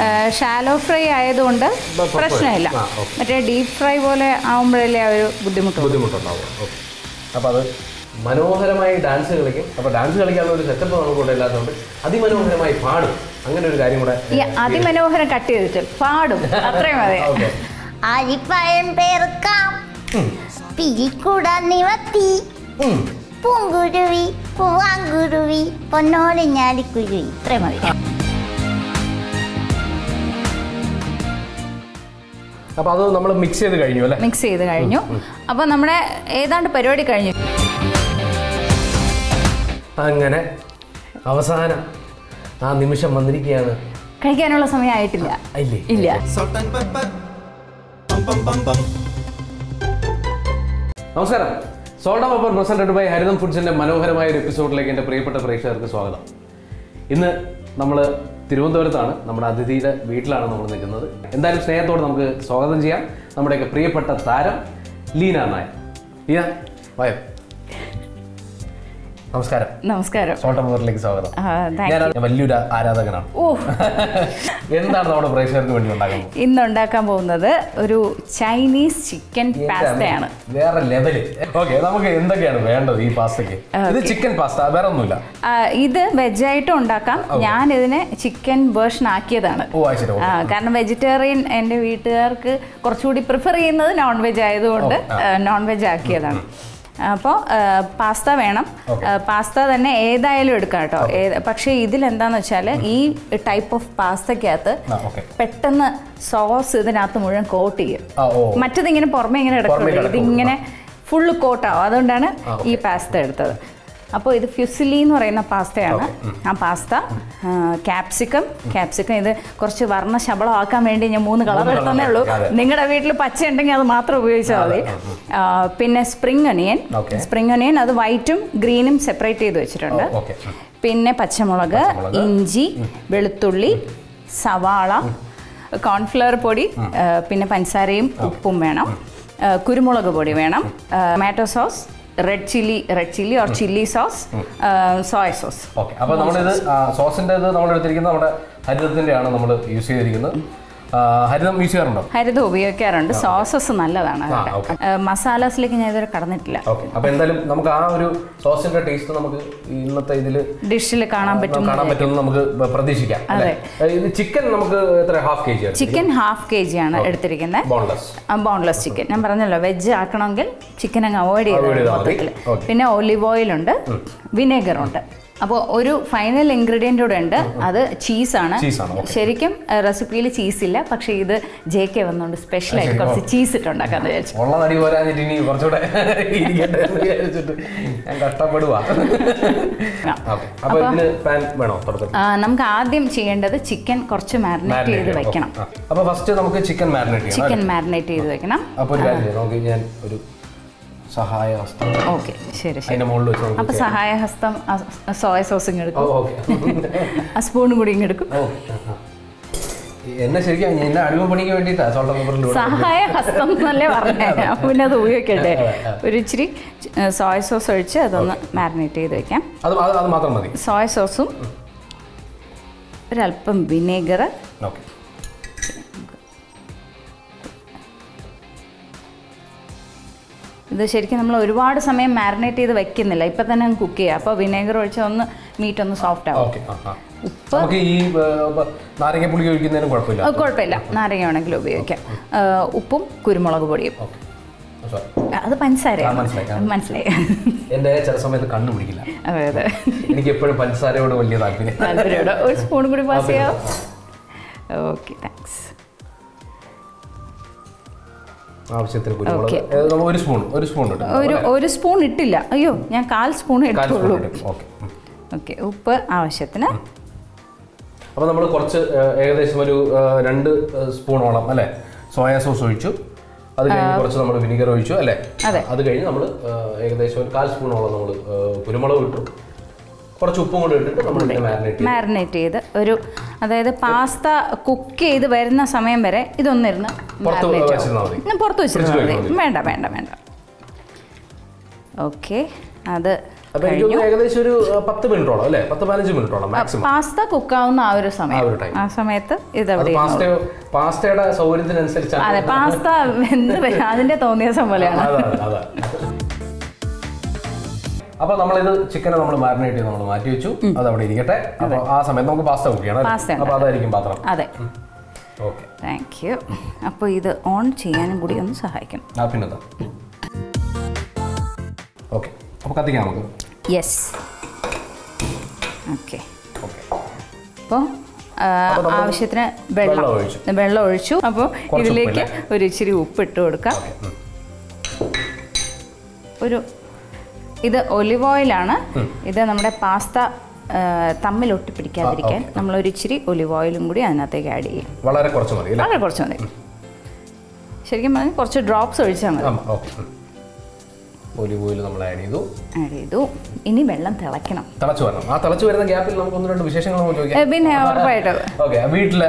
Shallow fry ആയതുകൊണ്ട് കുഴപ്പമില്ല. പ്രശ്നമില്ല ആ, ഓക്കെ. മറ്റേ ഡീപ്പ് ഫ്രൈ പോലെ ആകുമ്പോഴല്ലേ ആ ഒരു ബുദ്ധിമുട്ടുള്ളൂ ബുദ്ധിമുട്ടുണ്ടാവും ഓക്കെ അപ്പോൾ അത് മനോഹരമായി ഡാൻസ് കളിക്കും അപ്പോൾ ഡാൻസ് കളിക്കാനുള്ള ഒരു സെറ്റപ്പ് നമുക്ക് ഇവിടെ ഇല്ലാത്തതുകൊണ്ട് അതിമനോഹരമായി പാടും അങ്ങനെ ഒരു കാര്യം കൂടെ ഈ അതിമനോഹരം കട്ട് ചെയ്തിട്ട് പാടും അത്രയും മതി ഓക്കെ അരിപ്പഴം പേർക്കാം പിരിക്കുട നിവത്തി പൂങ്കുരുവി പൂവാങ്കുരുവി പൊന്നോലെ ഞാലിക്കുരുവി അത്രയും മതി അപ്പോൾ അത് നമ്മൾ മിക്സ് ചെയ്ത് കഴിഞ്ഞു അല്ലേ മിക്സ് ചെയ്ത് കഴിഞ്ഞു അപ്പോൾ നമ്മുടെ ഏതാണ്ട് പരിപാടി കഴിഞ്ഞു അങ്ങനെ അവസാനം ആ നിമിഷം വന്നിരിക്കുകയാണ് കഴിക്കാനുള്ള സമയം ആയിട്ടില്ല ഇല്ലേ ഇല്ല നമസ്കാരം സോൾട്ട പപ്പർ പ്രസന്റഡ് ബൈ ഹരിതം ഫുഡ്സിന്റെ മനോഹരമായ ഒരു എപ്പിസോഡിലേക്ക് എൻ്റെ പ്രിയപ്പെട്ട പ്രേക്ഷകർക്ക് സ്വാഗതം ഇന്ന് നമ്മൾ തിരുവനന്തപുരത്താണ് നമ്മുടെ അതിഥിയുടെ വീട്ടിലാണ് നമ്മൾ നിൽക്കുന്നത് എന്തായാലും സ്നേഹത്തോടെ നമുക്ക് സ്വാഗതം ചെയ്യാം നമ്മുടെയൊക്കെ പ്രിയപ്പെട്ട താരം ലീന നായർ ലീന വായോ നമസ്കാരം നമസ്കാരം സോൾട്ട പപ്പറിലേക്ക് സ്വാഗതം ആ, thank ഞാൻ ഞാൻ വലിയൊരു ആരാധകനാണ് ഓ എന്താണ് നമ്മുടെ പ്രേക്ഷകർക്ക് വേണ്ടി ഉണ്ടാക്കുന്നത് ഇന്ന് ഉണ്ടാക്കാൻ പോകുന്നത് ഒരു ചൈനീസ് ചിക്കൻ പാസ്തയാണ് വേറെ ലെവല് ഓക്കെ നമുക്ക് എന്തൊക്കെയാണ് വേണ്ടത് ഈ പാസ്തയ്ക്ക് ഇത് ചിക്കൻ പാസ്ത വേറെ ഒന്നുമില്ല ആ, ഇത് വെജായിട്ടും ഉണ്ടാക്കാം ഞാൻ ഇതിനെ ചിക്കൻ വേർഷൻ ആക്കിയതാണ് ഓ അത് ശരി ആ, കാരണം വെജിറ്റേറിയൻ എൻ്റെ വീട്ടുകാർക്ക് കുറച്ചുകൂടി പ്രിഫർ ചെയ്യുന്നത് നോൺ വെജ് ആയതുകൊണ്ട് നോൺ വെജ് ആക്കിയതാണ് അപ്പോൾ പാസ്ത വേണം Okay. പാസ്ത തന്നെ ഏതായാലും എടുക്കാം കേട്ടോ ഏത് പക്ഷേ ഇതിലെന്താന്ന് വെച്ചാൽ ഈ ടൈപ്പ് ഓഫ് പാസ്തക്കകത്ത് ആ ഓക്കെ പെട്ടെന്ന് സോസ് ഇതിനകത്ത് മുഴുവൻ കോട്ട് ചെയ്യും ആ ഓ മറ്റത് ഇങ്ങനെ പുറമെ ഇങ്ങനെ പുറമേ കിടക്കുള്ളൂ കിടക്കും. ഇതിങ്ങനെ ഫുള്ള് കോട്ടാവും അതുകൊണ്ടാണ് ആ, ഈ പാസ്ത എടുത്തത് അപ്പോൾ ഇത് ഫ്യുസിലി എന്ന് പറയുന്ന പാസ്തയാണ് ആ പാസ്ത ക്യാപ്സിക്കം ക്യാപ്സിക്കം ഇത് കുറച്ച് വർണ്ണ ശബളമാക്കാൻ വേണ്ടി ഞാൻ മൂന്ന് കളർ മൂന്ന് എടുത്തതേ colour ഉള്ളൂ അതെ. നിങ്ങളുടെ വീട്ടിൽ പച്ച ഉണ്ടെങ്കിൽ അത് മാത്രം ഉപയോഗിച്ചാൽ മതി ആ, പിന്നെ spring onion Okay. Spring onion അത് വൈറ്റും ഗ്രീനും സെപ്പറേറ്റ് ചെയ്ത് വെച്ചിട്ടുണ്ട് ഓക്കെ പിന്നെ പച്ചമുളക് പച്ചമുളക്. ഇഞ്ചി വെളുത്തുള്ളി സവാള കോൺഫ്ലവർ പൊടി ആ, പിന്നെ പഞ്ചസാരയും ഉപ്പും വേണം ആ, കുരുമുളക് പൊടി വേണം tomato sauce red chilli red chilli or chilli sauce soya sauce okay അപ്പോൾ നമ്മളിത് സോസിൻ്റെ ഇത് നമ്മൾ എടുത്തിരിക്കുന്നത് നമ്മുടെ ഹരിതത്തിൻ്റെ ആണ് നമ്മൾ യൂസ് ചെയ്തിരിക്കുന്നത് ആ, ഹരിതം യൂസ് ചെയ്യാറുണ്ടോ ഹരിത ഉപയോഗിക്കാറുണ്ട് സോസസ് നല്ലതാണ് ആ, okay. മസാലാസിലേക്ക് ഞാൻ ഇതുവരെ കടന്നിട്ടില്ല ഓക്കെ അപ്പോൾ എന്തായാലും നമുക്ക് ആ ഒരു സോസിൻ്റെ ടേസ്റ്റ് നമുക്ക് ഇന്നത്തെ ഇതിൽ ഡിഷിൽ കാണാൻ പറ്റും കാണാൻ പറ്റുമെന്ന് നമുക്ക് പ്രതീക്ഷിക്കാം അല്ലേ ഇത് ചിക്കൻ നമുക്ക് എത്ര half K G chicken half K G ആണ് എടുത്തിരിക്കുന്നത് ബോൺലെസ് ബോൺലെസ് ചിക്കൻ ഞാൻ പറഞ്ഞല്ലോ വെജ് ആക്കണമെങ്കിൽ ചിക്കൻ അങ്ങ് അവോയ്ഡ് Avoid ചെയ്ത് ചെയ്താൽ മതി. മൊത്തത്തിൽ Okay. പിന്നെ ഒലിവ് ഓയിൽ ഉണ്ട് വിനെഗർ ഉണ്ട് അപ്പോൾ ഒരു ഫൈനൽ ഇൻഗ്രീഡിയൻ്റ് കൂടെ ഉണ്ട് അത് ചീസാണ് Cheese ആണ്, okay. ശരിക്കും റെസിപ്പിയിൽ ചീസ് ഇല്ല പക്ഷേ ഇത് ജെ കെ വന്നുകൊണ്ട് സ്പെഷ്യലായിട്ട് ശരി, കുറച്ച് ചീസ് ഇട്ടുണ്ടാക്കാന്ന് വിചാരിച്ചു ഉള്ള നടി പോരാഞ്ഞിട്ട് ഇനി കുറച്ചുകൂടെ ഇരിക്കട്ടെ എന്ന് വിചാരിച്ചിട്ട് ഞാൻ കഷ്ടപ്പെടുവാ ഓക്കെ അപ്പോൾ ഇതിന് പാൻ വേണോ തുടക്കത്തിൽ ആ, നമുക്ക് ആദ്യം ചെയ്യേണ്ടത് ചിക്കൻ കുറച്ച് മാരിനേറ്റ് ചെയ്ത് വെക്കണം അപ്പോൾ ഫസ്റ്റ് നമുക്ക് ചിക്കൻ മാരിനേറ്റ് ചെയ്യണം ചിക്കൻ മാരിനേറ്റ് ചെയ്ത് വെക്കണം അപ്പോൾ ഒരു കാര്യം ചെയ്യാം നമുക്ക് ഞാൻ ഒരു സഹായ ഹസ്തം ഓക്കെ ശരി ശരി അതിന്റെ മുകളിൽ വെച്ച് അപ്പൊ നമുക്ക് സഹായഹസ്തം സോയ സോസ് ഇങ്ങ് ഓ എടുക്കും ഓക്കെ ആ സ്പൂണും കൂടി ഇങ്ങ് എടുക്കും ഓ എന്നെ ശരിക്കും എന്നെ അടിമപ്പണിക്ക് വേണ്ടിയിട്ടാണ് സോൾട്ട പേപ്പറിൽ സഹായ ഹസ്തം എന്നല്ലേ പറഞ്ഞേ അപ്പൊ പിന്നെ അത് ഉപയോഗിക്കട്ടെ ഒരു ഇച്ചിരി സോയ സോസ് ഒഴിച്ച് അതൊന്ന് മാരിനേറ്റ് ചെയ്ത് വെക്കാം അത് അത് അത് മാത്രം മതി സോയ സോസും ഒരല്പം വിനേഗർ ഓക്കെ ഇത് ശരിക്കും നമ്മൾ ഒരുപാട് സമയം മാരിനേറ്റ് ചെയ്ത് വെക്കുന്നില്ല ഇപ്പൊ തന്നെ കുക്ക് ചെയ്യാം അപ്പോൾ വിനേഗർ ഒഴിച്ച് ഒന്ന് മീറ്റ് ഒന്ന് സോഫ്റ്റ് ആവും ഓക്കെ ആ ആ ഉപ്പ് നമുക്ക് ഈ നാരങ്ങ പുളി ഒഴിക്കുന്നതിനും കുഴപ്പമില്ല അത് കുഴപ്പമില്ല നാരങ്ങ വേണമെങ്കിലും ഉപയോഗിക്കാം ആ, ഉപ്പും കുരുമുളക് പൊടിയും ഓക്കെ സോറി അത് പഞ്ചസാരയാണ് ആ, മനസ്സിലായി, ആ. അത് മനസ്സിലായി എൻ്റെ ചില സമയത്ത് കണ്ണു പിടിക്കില്ല അതെ അതെ എനിക്ക് എപ്പോഴും പഞ്ചസാരയോട് വലിയ താല്പര്യം താല്പര്യമുണ്ട് ഒരു സ്പൂൺ കൂടി പാസ് ചെയ്യാം ഓക്കെ താങ്ക്സ് ആവശ്യത്തിന് കുരുമുളക് Okay. ഏ, നമ്മൾ ഒരു സ്പൂൺ ഒരു സ്പൂൺ ഇട്ടു ഒരു ഒരു സ്പൂൺ ഇട്ടില്ല അയ്യോ ഞാൻ കാൽ സ്പൂൺ കാൽ സ്പൂൺ എടുത്തുള്ളൂ ഇട്ടു ഓക്കെ ഓക്കെ ഉപ്പ് ആവശ്യത്തിന് അപ്പോൾ നമ്മൾ കുറച്ച് ഏ, ഏകദേശം ഒരു ഏ, രണ്ട് ഏ, സ്പൂണോളം അല്ലേ സോയാ സോസ് ഒഴിച്ചു അത് കഴിഞ്ഞ് കുറച്ച് നമ്മൾ വിനിഗർ ഒഴിച്ചു അല്ലേ അതെ. അത് കഴിഞ്ഞ് നമ്മൾ ഏകദേശം ഒരു കാൽ സ്പൂണോളം നമ്മൾ കുരുമുളക് ഇട്ടു കുറച്ച് ഉപ്പും കൂടി ഇട്ടിട്ട് നമ്മൾ മാരിനേറ്റ് ചെയ്തു മാരിനേറ്റ് ചെയ്ത് ഒരു അതായത് പാസ്ത കുക്ക് ചെയ്ത് വരുന്ന സമയം വരെ ഇതൊന്നിരുന്ന് പുറത്ത് marinate ആവും. വെച്ചിരുന്നാൽ മതി. ഉം, പുറത്ത് വെച്ചിരുന്നാൽ ഫ്രിഡ്ജിൽ മതി വെക്കണം വേണ്ട വേണ്ട വേണ്ട ഓക്കെ അത് അപ്പൊ എനിക്ക് തോന്നുന്നു ഏകദേശം ഒരു ആ, പത്ത് മിനിറ്റോളം അല്ലേ പത്ത് പതിനഞ്ച് മിനിറ്റോളം മാക്സിമം പാസ്ത കുക്കാവുന്ന ആ ഒരു ആ സമയം ഒരു ടൈം ആ സമയത്ത് ഇത് അത് അവിടെ പാസ്റ്റയോ പാസ്റ്റയുടെ സൗകര്യത്തിനനുസരിച്ചാണ് അതെ പാസ്ത വെന്ത് വരും അതിന്റെ തോന്നിയ പോലെയാണ് അതാണ് അതാണ് അപ്പൊ നമ്മളിത് ചിക്കനെ നമ്മൾ മാരിനേറ്റ് ചെയ്ത് നമ്മൾ മാറ്റി വെച്ചു അത് അവിടെ ഇരിക്കട്ടെ അപ്പൊ ആ സമയത്ത് നമുക്ക് പാസ്ത കുക്ക് ചെയ്യണം പാസ്ത അല്ലേ? അപ്പൊ അതായിരിക്കും പാത്രം അതെ ഓക്കെ താങ്ക് യു അപ്പോൾ ഇത് ഓൺ ചെയ്യാനും കൂടി ഒന്ന് സഹായിക്കണം ആ പിന്നെന്താ ഓക്കെ അപ്പൊ കത്തിക്കാം നമുക്ക് യെസ് ഓക്കെ ഓക്കെ അപ്പോൾ അപ്പോൾ നമ്മൾ ആവശ്യത്തിന് വെള്ളം വെള്ളം ഒഴിച്ചു. വെള്ളം ഒഴിച്ചു അപ്പോൾ കുറച്ച് ഇതിലേക്ക് ഒരു ഇച്ചിരി ഉപ്പ് ഇട്ട് കൊടുക്കാം ഓക്കെ ഉം. ഒരു ഇത് ഒലിവ് ഓയിലാണ് ഇത് നമ്മുടെ പാസ്ത ആ, തമ്മിൽ ഒട്ടിപ്പിടിക്കാതിരിക്കാൻ ആ, നമ്മൾ ഒരു ഇച്ചിരി ഒലിവ് ഓയിലും കൂടി അതിനകത്തേക്ക് ആഡ് ചെയ്യും വളരെ കുറച്ച് മതി അല്ലേ വളരെ കുറച്ച് മതി ശരിക്കും പറഞ്ഞാൽ കുറച്ച് ഡ്രോപ്സ് ഒഴിച്ചാൽ മതി ആ ഓക്കെ ഒലിവ് ഓയിൽ നമ്മൾ ആഡ് ചെയ്തു ആഡ് ചെയ്തു ഇനി വെള്ളം തിളയ്ക്കണം തിളച്ചു വരണം ആ തിളച്ചു വരുന്ന ഗ്യാപ്പിൽ നമുക്ക് ഒന്ന് രണ്ട് വിശേഷങ്ങൾ നമുക്ക് ഏ, ചോദിക്കാം പിന്നെ ഉറപ്പായിട്ടും ഓക്കെ വീട്ടിലെ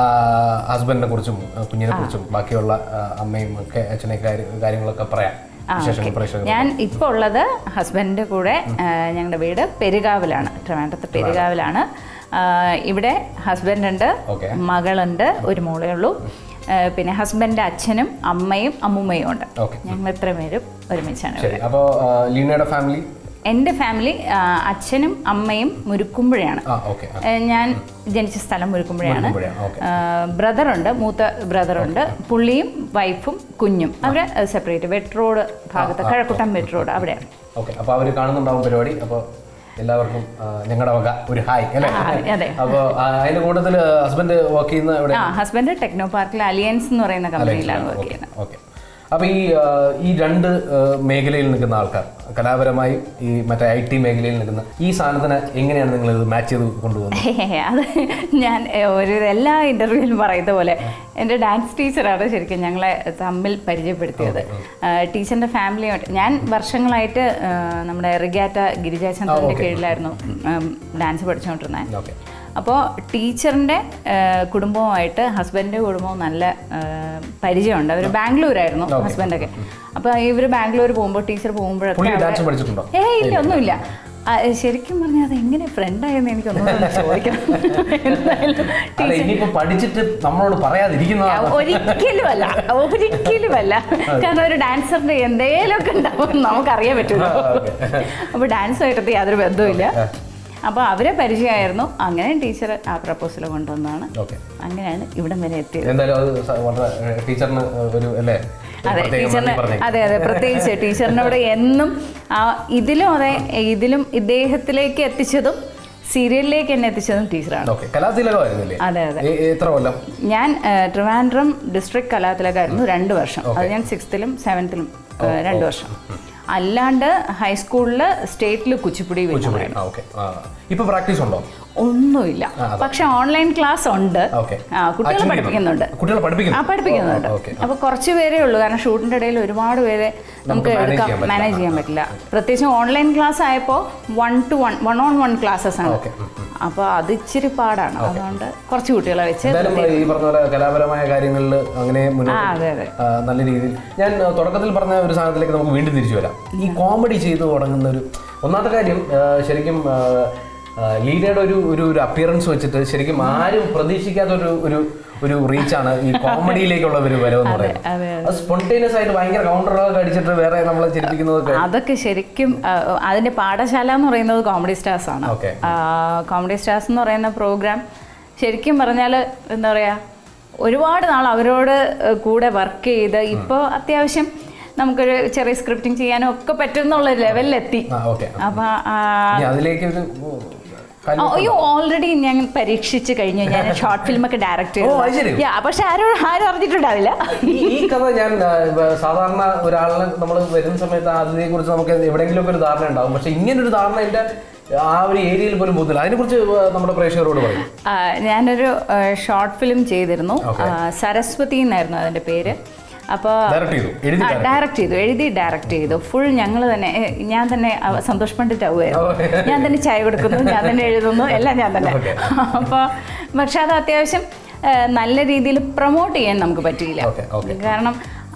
ഹസ്ബൻഡിനെ കുറിച്ചും ആ, കുഞ്ഞിനെ കുറിച്ചും ബാക്കിയുള്ള ആ, അമ്മയും ഒക്കെ അച്ഛനെ കാര്യങ്ങളൊക്കെ പറയാം ആ, വിശേഷങ്ങൾ ഓക്കേ. പ്രേക്ഷകർ ഞാൻ ഇപ്പോൾ ഉള്ളത് ഹസ്ബൻഡിൻ്റെ കൂടെ ആ, ഞങ്ങളുടെ വീട് പെരുകാവിലാണ് ട്രിവാൻഡ്രത്ത് പെരുകാവിലാണ് ആ, ഇവിടെ ഹസ്ബൻഡ് ഉണ്ട് ഓക്കെ. മകളുണ്ട് ഒരു മോളേ ഉള്ളൂ ആ, പിന്നെ ഹസ്ബൻഡിൻ്റെ അച്ഛനും അമ്മയും അമ്മുമ്മയും ഉണ്ട് ഓക്കെ ഞങ്ങൾ ഇത്ര പേരും ഒരുമിച്ചാണ് ഇവിടെ ശരി അപ്പോൾ ലീനയുടെ ഫാമിലി എൻ്റെ ഫാമിലി ആ, അച്ഛനും അമ്മയും മുരുക്കുമ്പുഴയാണ് ആ ഓക്കെ ഏ, ഞാൻ ജനിച്ച സ്ഥലം മുരുക്കുമ്പുഴയാണ് മുരുക്കുമ്പുഴയാണ്, ഓക്കെ. ബ്രദറുണ്ട് മൂത്ത ബ്രദറുണ്ട് പുള്ളിയും വൈഫും കുഞ്ഞും അവര് സെപ്പറേറ്റ് വെട്ട് റോഡ് ഭാഗത്ത് കഴക്കൂട്ടം വെട്ട് റോഡ് അവിടെയാണ് ഓക്കെ അപ്പോൾ അവർ കാണുന്നുണ്ടാവും പരിപാടി അപ്പോൾ എല്ലാവർക്കും ആ, ഞങ്ങളുടെ വക ഒരു ഹായ് അല്ലേ ആ, അതെ. അപ്പോൾ അതിന്റെ കൂട്ടത്തിൽ ഹസ്ബൻഡ് വർക്ക് ചെയ്യുന്ന എവിടെ ആ ഹസ്ബൻഡ് ടെക്നോ പാർക്കിൽ അലിയൻസ് എന്ന് പറയുന്ന കമ്പനിയിലാണ് വർക്ക് ചെയ്യുന്നത് ഓക്കെ അപ്പോൾ ഈ ആ, ഈ രണ്ട് ആ, മേഖലയിൽ നിൽക്കുന്ന ആൾക്കാർ കലാപരമായി ഈ മറ്റേ ഐ ടി മേഖലയിൽ നിൽക്കുന്ന ഈ സാധനത്തിന് എങ്ങനെയാണ് നിങ്ങൾ ഇത് മാച്ച് ചെയ്ത് കൊണ്ടുപോകുന്നത് ഹേ, അത് ഞാൻ ഏ, ഒരു എല്ലാ ഇന്റർവ്യൂവിലും പറയുന്ന പോലെ എൻ്റെ ഡാൻസ് ടീച്ചറാണ് ശരിക്കും ഞങ്ങളെ തമ്മിൽ പരിചയപ്പെടുത്തിയത് ടീച്ചറിൻ്റെ ഫാമിലിയായിട്ട് ഞാൻ വർഷങ്ങളായിട്ട് ആ, നമ്മുടെ റിഗാറ്റ ഗിരിജാചന്ദ്രൻ്റെ കീഴിലായിരുന്നു ഡാൻസ് പഠിച്ചുകൊണ്ടിരുന്നത് ഓക്കെ അപ്പോൾ ടീച്ചറിൻ്റെ കുടുംബവുമായിട്ട് ഹസ്ബൻഡിൻ്റെ കുടുംബവും നല്ല ആ, പരിചയമുണ്ട് അവർ ബാംഗ്ലൂരായിരുന്നു Okay. ഹസ്ബൻഡൊക്കെ അപ്പോൾ ഇവർ ബാംഗ്ലൂർ പോകുമ്പോൾ ടീച്ചർ പുള്ളി പോകുമ്പോഴൊക്കെ ഡാൻസ് പഠിച്ചിട്ടുണ്ടോ ഏയ് ഇല്ല ഒന്നുമില്ല ആ, ശരിക്കും പറഞ്ഞാൽ അത് എങ്ങനെ ഫ്രണ്ടായെന്ന് എനിക്കൊന്നും ചോദിക്കണം എന്തായാലും അല്ല ഇനിയിപ്പോ പഠിച്ചിട്ട് നമ്മളോട് പറയാതിരിക്കുന്നതാണ് ഒരിക്കലുമല്ല ഒരിക്കലുമല്ല കാരണം ഒരു ഡാൻസറിന്റെ എന്തേലൊക്കെ ഉണ്ടാവും നമുക്കറിയാൻ പറ്റുമല്ലോ അപ്പൊ ഡാൻസുമായിട്ട് യാതൊരു ബന്ധവുമില്ല അപ്പോൾ അവരെ പരിചയമായിരുന്നു അങ്ങനെ ടീച്ചർ ആ പ്രപ്പോസൽ കൊണ്ടുവന്നാണ് ഓക്കെ അങ്ങനെയാണ് ഇവിടം വരെ എത്തിയത് എന്തായാലും അത് സ- വളരെ ടീച്ചറിന് ഒരു അല്ലേ അതെ പ്രത്യേകം ടീച്ചറിന് നന്ദി പറഞ്ഞേക്കാം. അതെ അതെ പ്രത്യേകിച്ച് ടീച്ചറിനോട് എന്നും ആ, ഇതിലും അതെ ഇതിലും ഇദ്ദേഹത്തിലേക്ക് എത്തിച്ചതും സീരിയലിലേക്ക് എന്നെ എത്തിച്ചതും ടീച്ചറാണ് ഓക്കെ കലാതിലകമായിരുന്നില്ലേ അതെ അതെ എ- എത്ര കൊല്ലം ഞാൻ ആ, ട്രിവാൻഡ്രം ഡിസ്ട്രിക്ട് കലാതിലകായിരുന്നു രണ്ട് വർഷം അത് ഞാൻ സിക്സ്ത്തിലും സെവൻത്തിലും രണ്ട് വർഷം അല്ലാണ്ട് ഹൈസ്കൂളിൽ സ്റ്റേറ്റിൽ കുച്ചിപ്പുടി കൊച്ചുമണി ആ ഓക്കെ ഇപ്പൊ പ്രാക്ടീസ് ഉണ്ടോ ഒന്നുമില്ല ആ, അതെ. പക്ഷെ ഓൺലൈൻ ക്ലാസ് ഉണ്ട് ഓക്കെ ആ കുട്ടികൾ പഠിപ്പിക്കുന്നുണ്ട് കുട്ടികളെ പഠിപ്പിക്കുന്നു ആ പഠിപ്പിക്കുന്നുണ്ട് ഓക്കെ അപ്പൊ കുറച്ച് പേരേ ഉള്ളൂ കാരണം ഷൂട്ടിന്റെ ഇടയിൽ ഒരുപാട് പേരെ നമുക്ക് manage എടുക്കാം ചെയ്യാൻ പറ്റില്ല. മാനേജ് ചെയ്യാൻ പറ്റില്ല പ്രത്യേകിച്ച് ഓൺലൈൻ ക്ലാസ് ആയപ്പോൾ one to one one on one classes ആണ് ഓക്കെ അപ്പോൾ അത് ഇച്ചിരി പാടാണ് അതുകൊണ്ട് കുറച്ച് കുട്ടികളെ വെച്ച് എന്തായാലും ഈ പറഞ്ഞ പോലെ കലാപരമായ കാര്യങ്ങളിൽ അങ്ങനെ ആ മുന്നോട്ട് അതെ അതെ ആ, നല്ല രീതിയിൽ ഞാൻ ആ, തുടക്കത്തിൽ പറഞ്ഞ ഒരു സാധനത്തിലേക്ക് നമുക്ക് വീണ്ടും തിരിച്ചു വരാം ഈ കോമഡി ചെയ്തു തുടങ്ങുന്ന ഒരു ഒന്നാമത്തെ കാര്യം ആ, ശരിക്കും ആ, ആ, ലീലയുടെ ഒരു ഒരു ഒരു അപ്പിയറൻസ് വെച്ചിട്ട് ശരിക്കും ആരും പ്രതീക്ഷിക്കാത്ത ഒരു ഒരു ഒരു റീച്ചാണ് ഈ കോമഡിയിലേക്കുള്ള ഒരു വരവെന്ന് പറയുന്നത് അതെ അത് സ്പോണ്ടേനിയസ് ആയിട്ട് ഭയങ്കര കൗണ്ടറൊക്കെ അടിച്ചിട്ട് വേറെ നമ്മളെ ചിരിപ്പിക്കുന്നതൊക്കെ അതൊക്കെ ശരിക്കും ആ, അതിന്റെ പാഠശാല എന്ന് പറയുന്നത് കോമഡി സ്റ്റാർസ് ആണ് ഓക്കെ കോമഡി സ്റ്റാർസ് എന്ന് പറയുന്ന പ്രോഗ്രാം ശരിക്കും പറഞ്ഞാൽ എന്താ പറയുക ഒരുപാട് നാൾ അവരോട് ഏഹ്, കൂടെ വർക്ക് ചെയ്ത് ഇപ്പോൾ അത്യാവശ്യം നമുക്കൊരു ചെറിയ സ്ക്രിപ്റ്റിംഗ് ചെയ്യാനും ഒക്കെ പറ്റും എന്നുള്ള ലെവലിലെത്തി ആ ഓക്കെ അപ്പം ഇനി അതിലേക്ക് ഒരു കാര്യം അയ്യോ ഓൾറെഡി ഞാൻ പരീക്ഷിച്ച് കഴിഞ്ഞു ഞാൻ ഷോർട്ട് ഫിലിം ഒക്കെ ഡയറക്റ്റ് ഓ, അത് ശരി. ചെയ്തു Yeah, പക്ഷെ ആരും ആരും അറിഞ്ഞിട്ടുണ്ടാവില്ല ഈ ഈ കഥ ഞാൻ ആ, വ- സാധാരണ ഒരാളിനെ നമ്മൾ വരുന്ന സമയത്ത് അതിനെ കുറിച്ച് നമുക്ക് എവിടെയെങ്കിലും ഒക്കെ ഒരു ധാരണ ഉണ്ടാവും പക്ഷെ ഇങ്ങനെ ഒരു ധാരണ എന്റെ ആ ഒരു ഏരിയയിൽ പോലും പോകുന്നില്ല അതിനെക്കുറിച്ച് നമ്മുടെ പ്രേക്ഷകരോട് പറയും ആ, ഞാനൊരു ഷോർട്ട് ഫിലിം ചെയ്തിരുന്നു Okay. ആ, സരസ്വതി എന്നായിരുന്നു അതിൻ്റെ പേര് അപ്പോൾ ഡയറക്ട് ചെയ്തു എഴുതി direct ഡയറക്റ്റ് ചെയ്തു എഴുതി ഡയറക്റ്റ് ചെയ്തു ഫുൾ ഞങ്ങൾ തന്നെ ഏ, ഞാൻ തന്നെ അവ- സന്തോഷ് പണ്ഡിറ്റ് ആവുമായിരുന്നു ഞാൻ തന്നെ ചായ കൊടുക്കുന്നു ഞാൻ തന്നെ എഴുതുന്നു എല്ലാം ഞാൻ തന്നെ Okay. അപ്പോൾ പക്ഷെ അത് അത്യാവശ്യം ഏ, നല്ല രീതിയിൽ പ്രൊമോട്ട് ചെയ്യാൻ നമുക്ക് പറ്റിയില്ല Okay, okay. കാരണം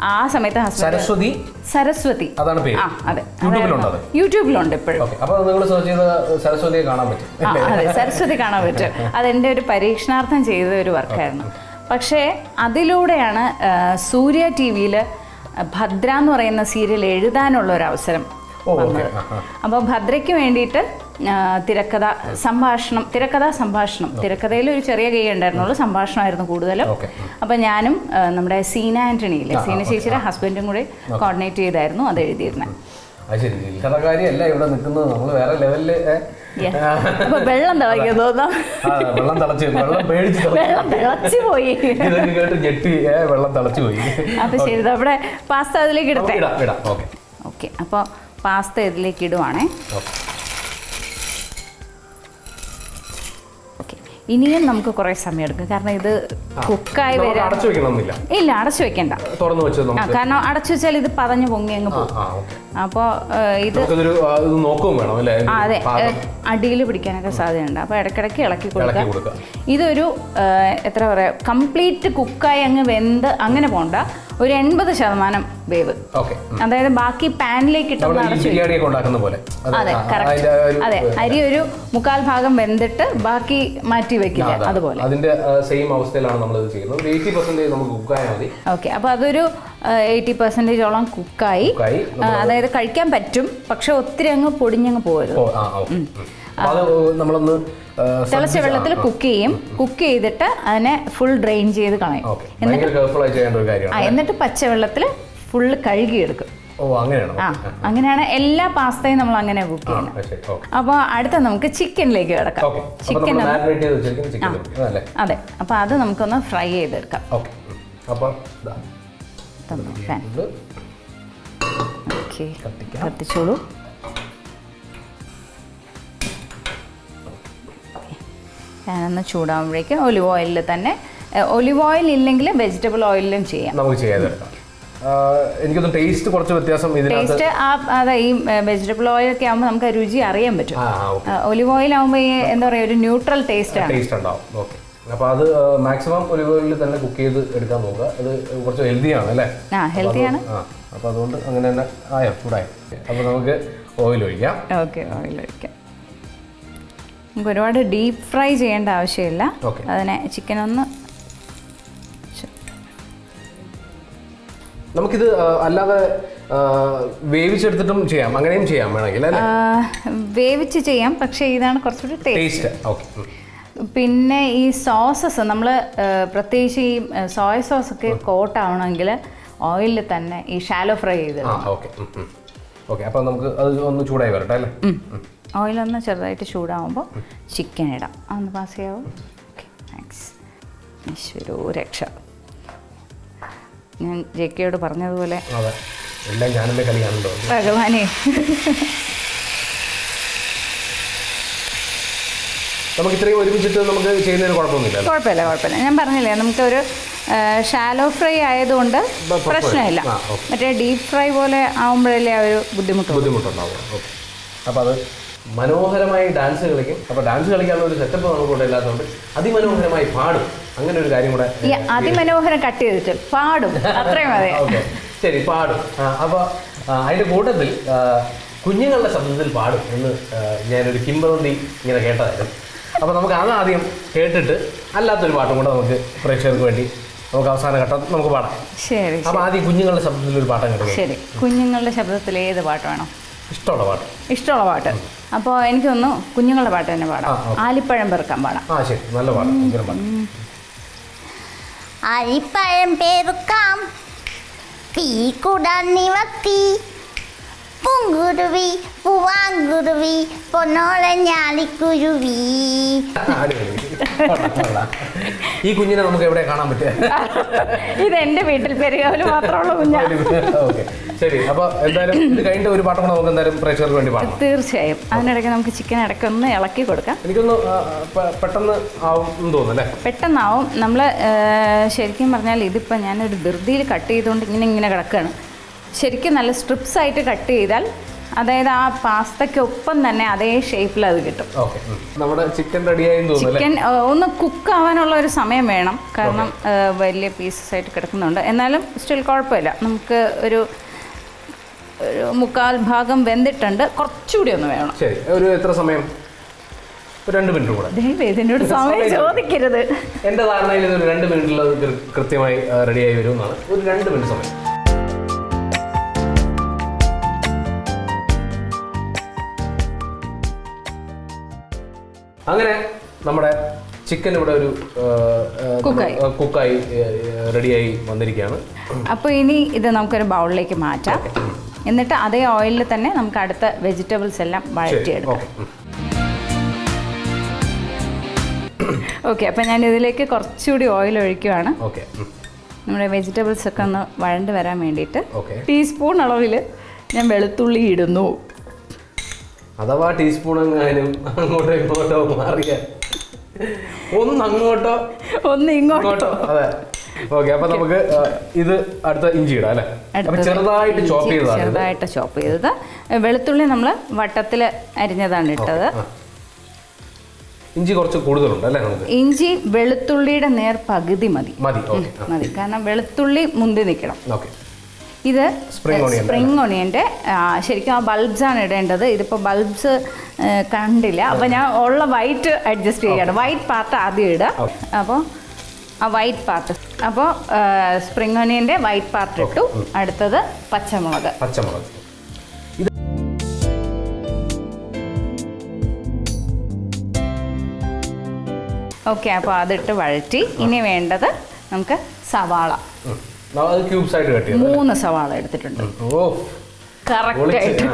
ആ സമയത്ത് ഹസ്ബൻഡ് സരസ്വതി സരസ്വതി അതാണ് പേര് ആ അതെ യൂട്യൂബിലുണ്ടോ അത് യൂട്യൂബിലുണ്ട് ഇപ്പോഴും ഓക്കെ അപ്പോൾ നിങ്ങൾ സെർച്ച് ചെയ്ത് സരസ്വതിയെ കാണാൻ പറ്റും ആ, അതെ സരസ്വതി കാണാൻ പറ്റും അതെൻ്റെ ഒരു പരീക്ഷണാർത്ഥം ചെയ്ത ഒരു വർക്കായിരുന്നു പക്ഷേ അതിലൂടെയാണ് ആ, സൂര്യ ടി വിയിൽ ഭദ്ര എന്ന് പറയുന്ന സീരിയൽ എഴുതാനുള്ള ഒരു അവസരം ഓ ഓക്കെ വന്നത് അപ്പോൾ ഭദ്രയ്ക്ക് വേണ്ടിയിട്ട് ആ, തിരക്കഥ സംഭാഷണം തിരക്കഥ സംഭാഷണം തിരക്കഥയിൽ ഒരു ചെറിയ കൈ ഉണ്ടായിരുന്നുള്ളൂ സംഭാഷണമായിരുന്നു കൂടുതലും ഓക്കെ അപ്പോൾ ഞാനും ആ, നമ്മുടെ സീന ആൻ്റണിയില്ലേ സീന ചേച്ചിയുടെ ഹസ്ബൻഡും കൂടി കോർഡിനേറ്റ് ചെയ്തായിരുന്നു അത് എഴുതിയിരുന്നത് അത് ശരി ചില്ലറക്കാരിയല്ല ഇവിടെ നിൽക്കുന്നത് നമ്മൾ വേറെ ലെവലില് അപ്പോൾ വെള്ളം തിളയ്ക്കാൻ തോന്നാം വെള്ളം തിളച്ച് വെള്ളം പേടിച്ച് തിളച്ച് വെള്ളം തിളച്ചു പോയി ഇതൊക്കെ കേട്ട് ഞെട്ടി ഏ, വെള്ളം തിളച്ചു പോയി അപ്പൊ ശരി നമ്മുടെ പാസ്ത അതിലേക്ക് നമുക്ക് ഇടട്ടെ ഇടാം ഇടാം ഓക്കെ ഓക്കെ അപ്പോൾ പാസ്ത ഇതിലേക്ക് ഇടുവാണേ ഓക്കെ ഓക്കെ ഇനിയും നമുക്ക് കുറേ സമയം എടുക്കും കാരണം ഇത് കുക്കായി നമുക്ക് വരാൻ അടച്ചു വെക്കണമെന്നില്ല ഇല്ല അടച്ചു വെക്കണ്ട തുറന്നു വെച്ച് ആ നമുക്ക് കാരണം അടച്ചു വെച്ചാൽ ഇത് പതഞ്ഞു പൊങ്ങി അങ്ങ് ആ പോകും ആ ഓക്കെ അപ്പോൾ ഇത് നമുക്കിതൊരു ആ, ഇത് നോക്കുകയും വേണം അല്ലേ ആ, അതെ പാകം അടിയിൽ പിടിക്കാനൊക്കെ സാധ്യതയുണ്ട് അപ്പോൾ ഇടയ്ക്കിടയ്ക്ക് ഇളക്കി ഇളക്കി കൊടുക്കുക കൊടുക്കുക ഇതൊരു ആ, എത്ര പറയുക കംപ്ലീറ്റ് കുക്കായി അങ്ങ് വെന്ത് അങ്ങനെ പോണ്ട ഒരു എൺപത് ശതമാനം വേവ് ഓക്കെ അതായത് ബാക്കി പാനിലേക്ക് നമ്മൾ ഇട്ടൊന്ന് ഈ അടച്ചു ബിരിയാണിയൊക്കെ ഉണ്ടാക്കുന്ന പോലെ അത് അതെ ആ, കറക്റ്റ് അതിന്റെ ആ ഒരു അതെ അരി ഒരു മുക്കാൽ ഭാഗം വെന്തിട്ട് ബാക്കി മാറ്റി ആ, വെക്കില്ല അതാണ്. അതുപോലെ അതിന്റെ സെയിം അവസ്ഥയിലാണ് നമ്മൾ ഇത് ചെയ്യുന്നത് ഒരു എയ്റ്റി പെർസെന്റേജ് നമുക്ക് കുക്കായാൽ മതി ഓക്കെ അപ്പോൾ അതൊരു എയ്റ്റി പെർസെൻറ്റേജോളം കുക്കായി കുക്കായി അതായത് കഴിക്കാൻ പറ്റും പക്ഷെ ഒത്തിരി അങ്ങ് പൊടിഞ്ഞങ്ങ് പോകരുത് ഓ ആ ഓക്കെ അപ്പൊ അത് നമ്മളൊന്ന് ആ, തിളച്ച ശ്രദ്ധിച്ച് വെള്ളത്തിൽ ആ, കുക്ക് ചെയ്യും കുക്ക് ചെയ്തിട്ട് അതിനെ ഫുൾ ഡ്രെയിൻ ചെയ്ത് കളയും ഓക്കെ ഭയങ്കര കെയർഫുൾ ആയി ചെയ്യേണ്ട ഒരു ആ കാര്യമാണ് എന്നിട്ട് പച്ചവെള്ളത്തിൽ ഫുള്ള് കഴുകിയെടുക്കും ഓ അങ്ങനെയാണോ ആ അങ്ങനെയാണ് എല്ലാ പാസ്തയും നമ്മൾ അങ്ങനെ കുക്ക് ആ ചെയ്യുന്നത് ആ, ശരി ഓക്കെ അപ്പോൾ അടുത്ത നമുക്ക് ചിക്കനിലേക്ക് കിടക്കാം ഓക്കെ അപ്പൊ ചിക്കൻ നമ്മൾ മാരിനേറ്റ് ചെയ്ത് വെച്ചിരിക്കുന്ന ചിക്കൻ അല്ലേ അതെ അപ്പോൾ അത് നമുക്കൊന്ന് ഫ്രൈ ചെയ്തെടുക്കാം ഓക്കെ അപ്പൊ ഇതാ തന്നു ഫാൻ ഇത് ഓക്കെ കത്തിക്കാം. കത്തിച്ചോളൂ ഞാനൊന്ന് ചൂടാകുമ്പോഴേക്കും ഒലിവ് ഓയിലിൽ തന്നെ ഒലിവ് ഓയിൽ ഇല്ലെങ്കിൽ വെജിറ്റബിൾ ഓയിലിലും ചെയ്യാം നമുക്ക് ചെയ്യാതെടുക്കാം എനിക്കൊന്ന് ടേസ്റ്റ് കുറച്ച് വ്യത്യാസം ഇതിനകത്ത് ടേസ്റ്റ് ആ അതെ ഈ വെജിറ്റബിൾ ഓയിലൊക്കെ ആകുമ്പോൾ നമുക്ക് ആ രുചി അറിയാൻ പറ്റും ആ ഓക്കെ ഒലിവ് ഓയിൽ ആകുമ്പോൾ ഈ എന്താ പറയുക ഒരു ന്യൂട്രൽ ടേസ്റ്റ് ആണ് ടേസ്റ്റ് ഉണ്ടാവും ഓക്കെ അപ്പോൾ അത് മാക്സിമം ഒലിവ് ഓയിലിൽ തന്നെ കുക്ക് ചെയ്ത് എടുക്കാൻ നോക്കുക അത് കുറച്ച് ഹെൽത്തിയാണ് അല്ലേ ആ ഹെൽത്തിയാണ് ആ അപ്പോൾ അതുകൊണ്ട് അങ്ങനെ തന്നെ ആയോ ചൂടായി അപ്പോൾ നമുക്ക് ഓയിൽ ഒഴിക്കാം ഓക്കെ ഓയിൽ ഒഴിക്കാം നമുക്ക് ഒരുപാട് ഡീപ്പ് ഫ്രൈ ചെയ്യേണ്ട ആവശ്യമില്ല Okay. അതിനെ ചിക്കൻ ഒന്ന് നമുക്കിത് ആ, അല്ലാതെ ആ, വേവിച്ചെടുത്തിട്ടും ചെയ്യാം അങ്ങനെയും ചെയ്യാം വേണമെങ്കിൽ അല്ലേ ആ, വേവിച്ച് ചെയ്യാം പക്ഷേ ഇതാണ് കുറച്ചുകൂടി ടേസ്റ്റ് ടേസ്റ്റ് ഓക്കെ പിന്നെ ഈ സോസസ് നമ്മൾ പ്രത്യേകിച്ച് ഈ സോയ സോസ് ഒക്കെ കോട്ട് ആവണമെങ്കിൽ ഓയിലിൽ തന്നെ ഈ ഷാലോ ഫ്രൈ ചെയ്ത് ആ ഓക്കെ ഓക്കെ അപ്പോൾ നമുക്ക് അത് ഒന്ന് ചൂടായി വരട്ടെ അല്ലേ ഓയിലൊന്ന് ചെറുതായിട്ട് ചൂടാവുമ്പോൾ ചിക്കൻ ഇടാം അതൊന്ന് പാസ് ചെയ്യാവോ ഓക്കെ താങ്ക്സ് ഈശ്വരോ രക്ഷ ഞാൻ ജെ കെയോട് പറഞ്ഞതുപോലെ അതെ എല്ലാം ഞാനെൻ്റെ കളി കാണുന്നുണ്ടോ ഭഗവാനെ നമുക്ക് ഇത്രയും ഒരുമിച്ചിട്ട് നമുക്ക് ചെയ്യുന്നതിന് കുഴപ്പമൊന്നുമില്ല അല്ലേ? കുഴപ്പമില്ല കുഴപ്പമില്ല ഞാൻ പറഞ്ഞില്ലേ നമുക്കൊരു ഷാലോ ഫ്രൈ ആയതുകൊണ്ട് കുഴപ്പമില്ല. പ്രശ്നമില്ല ആ, ഓക്കെ. മറ്റേ ഡീപ്പ് ഫ്രൈ പോലെ ആവുമ്പോഴല്ലേ ആ ഒരു ബുദ്ധിമുട്ട് ബുദ്ധിമുട്ടുണ്ടാവും ഓക്കെ അപ്പോൾ അത് മനോഹരമായി ഡാൻസ് കളിക്കും അപ്പോൾ ഡാൻസ് കളിക്കാനുള്ള ഒരു സെറ്റപ്പ് നമുക്കിവിടെ ഇല്ലാത്തതുകൊണ്ട് അതിമനോഹരമായി പാടും അങ്ങനെ ഒരു കാര്യം കൂടെ ഈ അതിമനോഹരം കട്ട് ചെയ്തിട്ട് പാടും അത്രയും മതി ഓക്കെ ശരി പാടും ആ, അപ്പോൾ ആ, അതിൻ്റെ കൂട്ടത്തിൽ ആ, കുഞ്ഞുങ്ങളുടെ ശബ്ദത്തിൽ പാടും എന്ന് ആ, ഞാനൊരു കിംബറന്തി ഇങ്ങനെ കേട്ടതായിരുന്നു അപ്പോൾ നമുക്ക് അത് ആദ്യം കേട്ടിട്ട് അല്ലാത്തൊരു പാട്ടും കൂടെ നമുക്ക് പ്രേക്ഷകർക്ക് വേണ്ടി നമുക്ക് അവസാന ഘട്ടം നമുക്ക് പാടാം ശരി അപ്പോൾ ആദ്യം കുഞ്ഞുങ്ങളുടെ ശബ്ദത്തിൽ ഒരു പാട്ടം കേട്ടോ ശരി കുഞ്ഞുങ്ങളുടെ ശബ്ദത്തിൽ ഏത് പാട്ട് വേണം ഇഷ്ടമുള്ള പാട്ട് ഇഷ്ടമുള്ള പാട്ട് അപ്പോൾ എനിക്ക് തോന്നുന്നു കുഞ്ഞുങ്ങളുടെ പാട്ട് തന്നെ പാടാം ആ, ഓക്കേ. ആലിപ്പഴം പെറുക്കാൻ പാടാം ആ ശരി നല്ല പാട്ട് ഭയങ്കര പാട്ട് അരിപ്പഴം പെറുക്കാം തീ കൂടാൻ നിവർത്തി പൂങ്കുരുവി പൂവാങ്കുരുവി പൊന്നോളഞ്ഞാലിക്കുരുവി അടിപൊളി. കൊള്ളാം. ഈ കുഞ്ഞിനെ നമുക്ക് എവിടെ കാണാൻ പറ്റുക ഇത് എൻ്റെ വീട്ടിൽ പെരുകാവിൽ മാത്രമുള്ള കുഞ്ഞാ ഓക്കെ ശരി അപ്പോൾ എന്തായാലും ഇത് കഴിഞ്ഞിട്ട് ഒരു പാട്ടും കൂടെ നമുക്ക് എന്തായാലും പ്രേക്ഷകർക്ക് വേണ്ടി പാടാം തീർച്ചയായും അതിനിടയ്ക്ക് നമുക്ക് ചിക്കൻ ഇടയ്ക്ക് ഒന്ന് ഇളക്കി കൊടുക്കാം എനിക്കൊന്ന് ആ, പെ- പെട്ടെന്ന് ആവും എന്ന് തോന്നുന്നു അല്ലേ പെട്ടെന്നാവും നമ്മൾ ശരിക്കും പറഞ്ഞാൽ ഇതിപ്പോൾ ഞാനൊരു ധൃതിയിൽ കട്ട് ചെയ്തുകൊണ്ട് ഇങ്ങനെ ഇങ്ങനെ കിടക്കുകയാണ് ശരിക്കും നല്ല സ്ട്രിപ്സ് ആയിട്ട് കട്ട് ചെയ്താൽ അതായത് ആ പാസ്തയ്ക്കൊപ്പം തന്നെ അതേ ഷേപ്പിൽ അത് കിട്ടും ഓക്കെ നമ്മുടെ ചിക്കൻ റെഡിയായെന്ന് തോന്നുന്നു അല്ലേ ചിക്കൻ ഏഹ്, ഒന്ന് കുക്ക് ആവാനുള്ള ഒരു സമയം വേണം കാരണം ഏഹ്, വലിയ പീസസ് ആയിട്ട് കിടക്കുന്നുണ്ട് എന്നാലും സ്റ്റിൽ കുഴപ്പമില്ല നമുക്ക് ഒരു ഒരു മുക്കാൽ ഭാഗം വെന്തിട്ടുണ്ട് കുറച്ചുകൂടി ഒന്ന് വേണം ശരി ഒരു എത്ര സമയം ഒരു രണ്ട് മിനിറ്റ് കൂടെ ദൈവം ഇതിനോട് സമയം സമയം ചോദിക്കരുത് എൻ്റെ ധാരണയിൽ ഇത് ഒരു രണ്ട് മിനിറ്റിൽ അത് കൃ- കൃത്യമായി റെഡിയായി വരും എന്നാണ് ഒരു രണ്ട് മിനിറ്റ് സമയം അങ്ങനെ നമ്മുടെ ചിക്കൻ ഇവിടെ ഒരു ആ, ആ, കുക്കായി. ആ, കുക്കായി റെഡിയായി വന്നിരിക്കുകയാണ് അപ്പോൾ ഇനി ഇത് നമുക്കൊരു ബൗളിലേക്ക് മാറ്റാം എന്നിട്ട് അതേ ഓയിലിൽ തന്നെ നമുക്ക് അടുത്ത വെജിറ്റബിൾസ് എല്ലാം ശരി വഴറ്റിയെടുക്കാം ഓക്കെ ഓക്കെ അപ്പോൾ ഞാൻ ഇതിലേക്ക് കുറച്ചുകൂടി ഓയിൽ ഒഴിക്കുകയാണ് ഓക്കെ നമ്മുടെ വെജിറ്റബിൾസ് ഒക്കെ ഒന്ന് വഴണ്ട് വരാൻ വേണ്ടിയിട്ട് ഓക്കെ ടീസ്പൂൺ അളവിൽ ഞാൻ വെളുത്തുള്ളി ഇടുന്നു അഥവാ ടീസ്പൂൺ എങ്ങാനും അങ്ങോട്ടോ ഇങ്ങോട്ടോ മാറിയ ഒന്ന് അങ്ങോട്ടോ ഒന്ന് ഇങ്ങോട്ടോ ഇങ്ങോട്ടോ അതെ ഓക്കെ അപ്പൊ നമുക്ക് ആ, ഇത് അടുത്ത ഇഞ്ചി ഇടാം അല്ലേ അപ്പൊ അടുത്തത് ചെറുതായിട്ട് ചോപ്പ് ഇഞ്ചി ചെയ്തതാണ് ഇത്. ചെറുതായിട്ട് ചോപ്പ് ചെയ്തത് വെളുത്തുള്ളി നമ്മൾ വട്ടത്തിൽ അരിഞ്ഞതാണ് ഇട്ടത് ആ. ഇഞ്ചി കുറച്ച് കൂടുതലുണ്ട് അല്ലേ നമുക്ക് ഇഞ്ചി വെളുത്തുള്ളിയുടെ നേർ പകുതി മതി മതി ഓക്കെ മതി കാരണം വെളുത്തുള്ളി മുന്തി നിൽക്കണം ഓക്കെ ഇത് Spring onion സ്പ്രിംഗ് ഒണിയൻ്റെ ശരിക്കും ആ ബൾബ്സ് ആണ് ഇടേണ്ടത് ഇതിപ്പോൾ ബൾബ്സ് കണ്ടില്ല അപ്പോൾ ഞാൻ ഉള്ള വൈറ്റ് അഡ്ജസ്റ്റ് ചെയ്യാണ് വൈറ്റ് പാർട്ട് ആദ്യം ഇടുക Okay. അപ്പോൾ ആ വൈറ്റ് പാർട്ട് അപ്പോൾ സ്പ്രിംഗ് ഒണിയൻ്റെ വൈറ്റ് പാർട്ട് ഇട്ടു അടുത്തത് പച്ചമുളക് പച്ചമുളക് ഓക്കെ അപ്പോൾ അതിട്ട് വഴറ്റി ഇനി വേണ്ടത് നമുക്ക് സവാള ഉം. ന- അത് ക്യൂബ്സ് ആയിട്ട് കട്ട് ചെയ്ത് മൂന്ന് സവാള എടുത്തിട്ടുണ്ട് ഓ കറക്റ്റ് ആയിട്ട്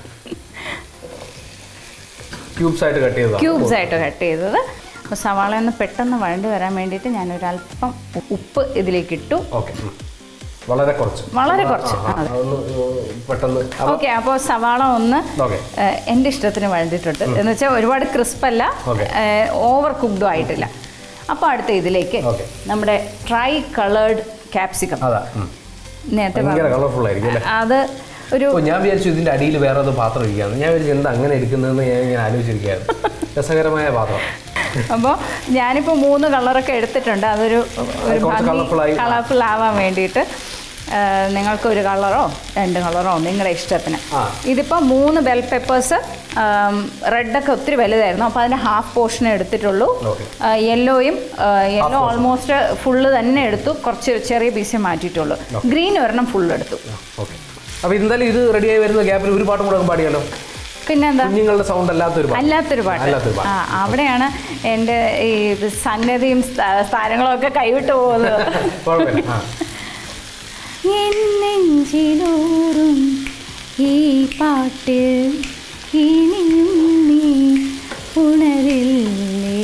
ക്യൂബ്സ് ആയിട്ട് കട്ട് ചെയ്തതാണ് ക്യൂബ്സ് ആയിട്ട് കട്ട് ചെയ്തത് അപ്പോൾ സവാള ഒന്ന് പെട്ടെന്ന് വഴണ്ടി വരാൻ വേണ്ടിയിട്ട് ഞാനൊരല്പം ഉപ്പ് ഇതിലേക്ക് ഇട്ടു ഓക്കെ വളരെ കുറച്ച് വളരെ കുറച്ച് ആ, ആ, അതൊന്ന് പെട്ടെന്ന് അപ്പൊ- ഓക്കെ അപ്പോൾ സവാള ഒന്ന് ഓക്കെ ഏഹ്, എൻ്റെ ഇഷ്ടത്തിന് വഴണ്ടിട്ടുണ്ട് എന്ന് വെച്ചാൽ ഒരുപാട് ക്രിസ്പ് അല്ല Okay. ഓവർ കുക്ക്ഡും ആയിട്ടില്ല അപ്പോൾ അടുത്ത ഇതിലേക്ക് Okay. നമ്മുടെ ട്രൈ കളേർഡ് ക്യാപ്സിക്കം അതാ ഉം. നേരത്തെ ഭയങ്കര പറഞ്ഞു. കളർഫുൾ ആയിരിക്കും അല്ലേ അത് ഒരു ഓ ഞാൻ വിചാരിച്ചു ഇതിന്റെ അടിയിൽ വേറെ ഏതോ പാത്രം ഇരിക്കുകയാണ് ഞാൻ വിചാരിച്ചു എന്താ അങ്ങനെ എടുക്കുന്നതെന്ന് ഞാൻ ഇങ്ങനെ ആലോചിച്ചിരിക്കുകയായിരുന്നു രസകരമായ പാത്രം അപ്പോൾ ഞാനിപ്പോൾ മൂന്ന് കളറൊക്കെ എടുത്തിട്ടുണ്ട് അതൊരു ഒരു കുറച്ച് colourful ആയി. കളർഫുൾ ആവാൻ വേണ്ടിയിട്ട് ആ, നിങ്ങൾക്ക് ഒരു കളറോ രണ്ട് കളറോ നിങ്ങളുടെ ഇഷ്ടത്തിന് ആ. ഇതിപ്പോൾ മൂന്ന് ബെൽ പെപ്പേഴ്സ് റെഡൊക്കെ ഒത്തിരി വലുതായിരുന്നു അപ്പോൾ അതിൻ്റെ ഹാഫ് പോർഷനേ എടുത്തിട്ടുള്ളൂ Okay. യെല്ലോയും യെല്ലോ portion. ഓൾമോസ്റ്റ് ഫുള്ള് തന്നെ എടുത്തു കുറച്ച് ചെറിയ പീസേ മാറ്റിയിട്ടുള്ളൂ ഗ്രീൻ ഒരെണ്ണം ഫുൾ എടുത്തു ഓക്കെ അപ്പൊ എന്തായാലും ഇത് റെഡിയായി വരുന്ന ഗ്യാപ്പിൽ ഒരു പാട്ടും കൂടെ അങ്ങ് പാടിയാലോ പിന്നെന്താ കുഞ്ഞുങ്ങളുടെ സൗണ്ട് അല്ലാത്തൊരു പാട്ട് അല്ലാത്തൊരു പാട്ട് അല്ലാത്തൊരു പാട്ട്. ആ അവിടെയാണ് എൻ്റെ ഈ സംഗതിയും സ്ഥാ- സ്ഥാനങ്ങളും ഒക്കെ കൈവിട്ടു പോകുന്നത് കുഴപ്പമില്ല ആ എൻ നെഞ്ചിലൂറും ഈ പാട്ട് ഇനിയും നീ ഉണരില്ലേ